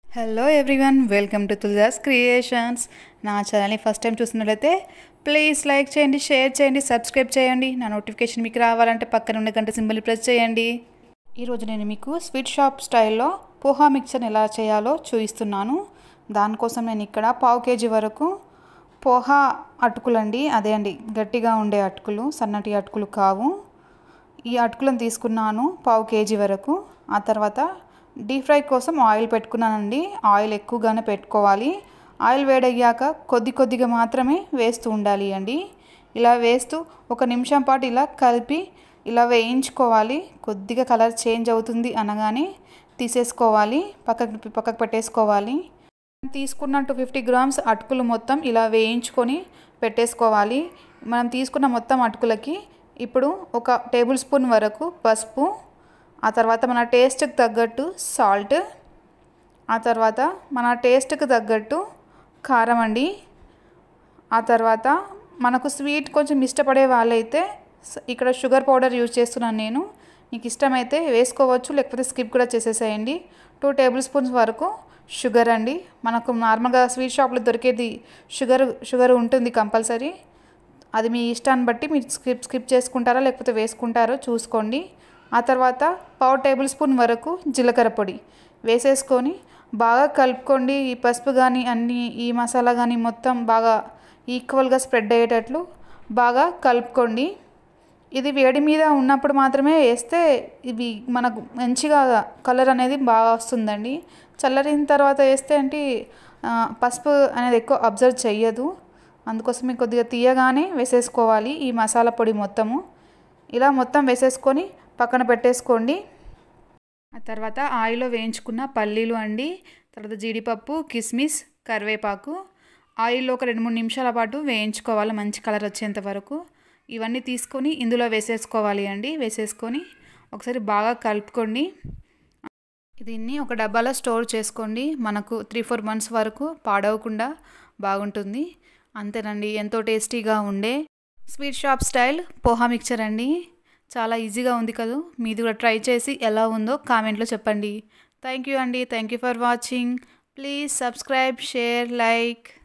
hello everyone welcome to Tulaja's Creations నా ఛానల్ని first time చూస్తున్నట్లయితే ప్లీజ్ లైక్ చేయండి షేర్ చేయండి సబ్స్క్రైబ్ చేయండి నా నోటిఫికేషన్ మీకు రావాలంటే పక్కన ఉన్న గంట సింబల్ని ప్రెస్ చేయండి ఈరోజు నేను మీకు స్వీట్ షాప్ స్టైల్లో పోహా మిక్చర్ని ఎలా చేయాలో చూపిస్తున్నాను దానికోసం నేను ఇక్కడ పావు కేజీ వరకు పోహా అటుకులండి అదే అండి గట్టిగా ఉండే అటుకులు సన్నటి అటుకులు కావు ఈ అటుకులను తీసుకున్నాను పావు కేజీ వరకు ఆ తర్వాత డీప్ ఫ్రై కోసం ఆయిల్ పెట్టుకున్నానండి ఆయిల్ ఎక్కువగానే పెట్టుకోవాలి ఆయిల్ వేడయ్యాక కొద్ది కొద్దిగా మాత్రమే వేస్తూ ఉండాలి అండి ఇలా వేస్తూ ఒక నిమిషం పాటు ఇలా కలిపి ఇలా వేయించుకోవాలి కొద్దిగా కలర్ చేంజ్ అవుతుంది అనగానే తీసేసుకోవాలి పక్కకు పక్కకు పెట్టేసుకోవాలి తీసుకున్న టూ ఫిఫ్టీ గ్రామ్స్ అటుకులు మొత్తం ఇలా వేయించుకొని పెట్టేసుకోవాలి మనం తీసుకున్న మొత్తం అటుకులకి ఇప్పుడు ఒక టేబుల్ స్పూన్ వరకు పసుపు ఆ తర్వాత మన టేస్ట్కి తగ్గట్టు సాల్ట్ ఆ తర్వాత మన టేస్ట్కి తగ్గట్టు కారం అండి ఆ తర్వాత మనకు స్వీట్ కొంచెం ఇష్టపడే వాళ్ళైతే స- ఇక్కడ షుగర్ పౌడర్ యూజ్ చేస్తున్నాను నేను మీకు ఇష్టమైతే వేసుకోవచ్చు లేకపోతే స్కిప్ కూడా చేసేసేయండి టూ టేబుల్ స్పూన్స్ వరకు షుగర్ అండి మనకు నార్మల్గా స్వీట్ షాప్లో దొరికేది షుగర్ షుగర్ ఉంటుంది కంపల్సరీ అది మీ ఇష్టాన్ని బట్టి మీరు స్కిప్ స్కిప్ చేసుకుంటారా లేకపోతే వేసుకుంటారో చూసుకోండి ఆ తర్వాత పావు టేబుల్ స్పూన్ వరకు జీలకర్ర పొడి వేసేసుకొని బాగా కలుపుకోండి ఈ పసుపు కానీ అన్ని ఈ మసాలా కానీ మొత్తం బాగా ఈక్వల్గా స్ప్రెడ్ అయ్యేటట్లు బాగా కలుపుకోండి ఇది వేడి మీద ఉన్నప్పుడు మాత్రమే వేస్తే ఇవి మనకు మంచిగా కలర్ అనేది బాగా వస్తుందండి చల్లరిన తర్వాత వేస్తే అంటే ఆ, పసుపు అనేది ఎక్కువ అబ్జర్వ్ చెయ్యదు అందుకోసమే కొద్దిగా తీయగానే వేసేసుకోవాలి ఈ మసాలా పొడి మొత్తము ఇలా మొత్తం వేసేసుకొని పక్కన పెట్టేసుకోండి ఆ తర్వాత ఆయిల్లో వేయించుకున్న పల్లీలు అండి తర్వాత జీడిపప్పు కిస్మిస్ కరివేపాకు ఆయిల్లో ఒక రెండు మూడు నిమిషాల పాటు వేయించుకోవాలి మంచి కలర్ వచ్చేంత వరకు ఇవన్నీ తీసుకొని ఇందులో వేసేసుకోవాలి అండి వేసేసుకొని ఒకసారి బాగా కలుపుకోండి దీన్ని ఒక డబ్బాలో స్టోర్ చేసుకోండి మనకు త్రీ ఫోర్ మంత్స్ వరకు పాడవకుండా బాగుంటుంది అంతేనండి ఎంతో టేస్టీగా ఉండే sweet shop style poha mixture అండి చాలా ఈజీగా ఉంది కదా మీది కూడా ట్రై చేసి ఎలా ఉందో కామెంట్లో చెప్పండి థ్యాంక్ యూ అండి thank you for watching please subscribe share like